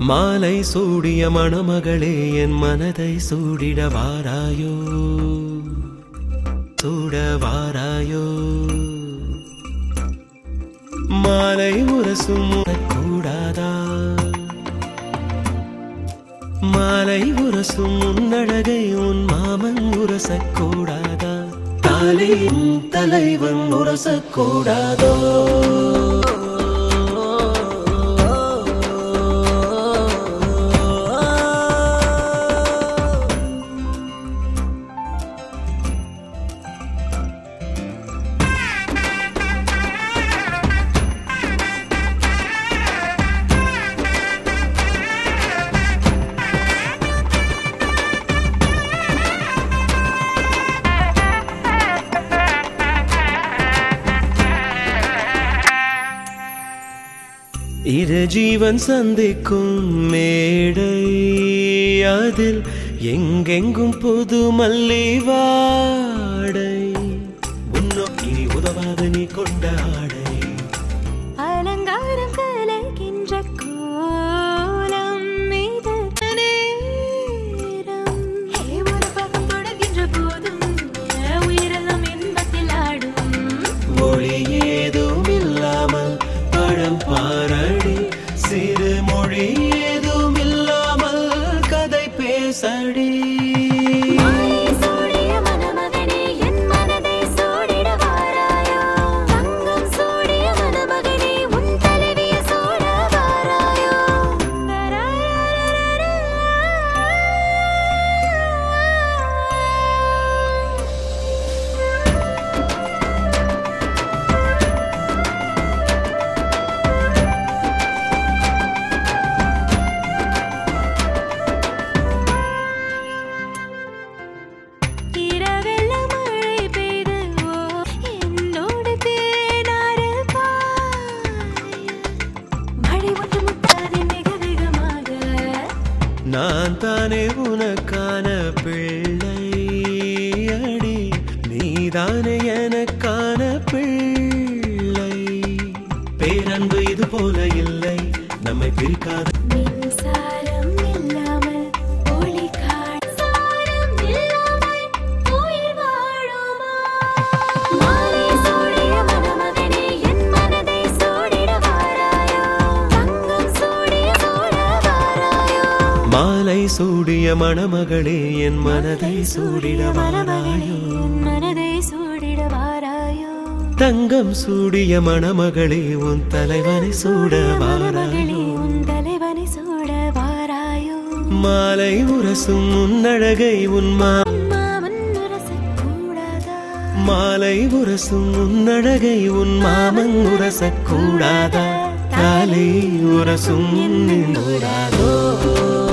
மாலை சூடிய மணமகளே என் மனதை சூடிட வாராயோ சூட வாராயோ மாலை உரசும் கூடாதா மாலை உரசும் உன்னழகை உன் மாமன் உரசக்கூடாதா தாலி உன் தலைவன் உரசக்கூடாதோ இரு ஜீவன் சந்திக்கும் மேடை அதில் எங்கெங்கும் புது மல்லி வாடை உன்னோக்கி உதவாது நீ கொண்ட ஆடை அலங்காரம் கலக்கின்ற கோலம் மீது நேரம் ஹே, ஒரு பக்கம் தொடர்கின்ற போதும் உயிரெல்லாம் இன்பத்தில் ஆடும் மொழி ஏதும் இல்லாமல் பழம் பாரடி சிறு மொழி ஏதும் இல்லாமல் கதை பேசடி மாலை சூடிய மணமகனே, என் மனதை சூடிட வாராயோ? தங்கம் சூடிய மணமகனே, உன் தலைவியை சூட வாராயோ? இரவெல்லாம் மழை பெய்து ஓ, என்னோடு தேனாறு பாய. மழை ஒன்று முட்டாது மிக வேகமாக நான் தானே உனக்கான பிள்ளை அடி நீதானே எனக்கான பிள்ளை பேரன்பு இது போல இல்லை நம்மை பிரிக்காத மின்சாரம் இல்லாமல் ஒளி காட்சாரம் இல்லாமல் உயிர் வாழுமா மாலை சூடிய மணமகனே என் மனதை சூடிட வாராயோ தங்கம் சூடிய சூட வாராயோ மாலை சூடிய மணமகளே என் மனதை சூடிட வாராயோ என் மனதை சூடிட வாராயோ தங்கம் சூடிய மணமகளே உன் தலைவனை சூட மணமகளே வாராயோ உன் தலைவனை சூட வாராயோ மாலை உரசும் உன்னழகை உன் மா மாமன் உரசக்கூடாதா மாலை உரசும் உன்னழகை உன் மாமன் உரசக்கூடாதா தாலை உரசும் நின்னூடாதோ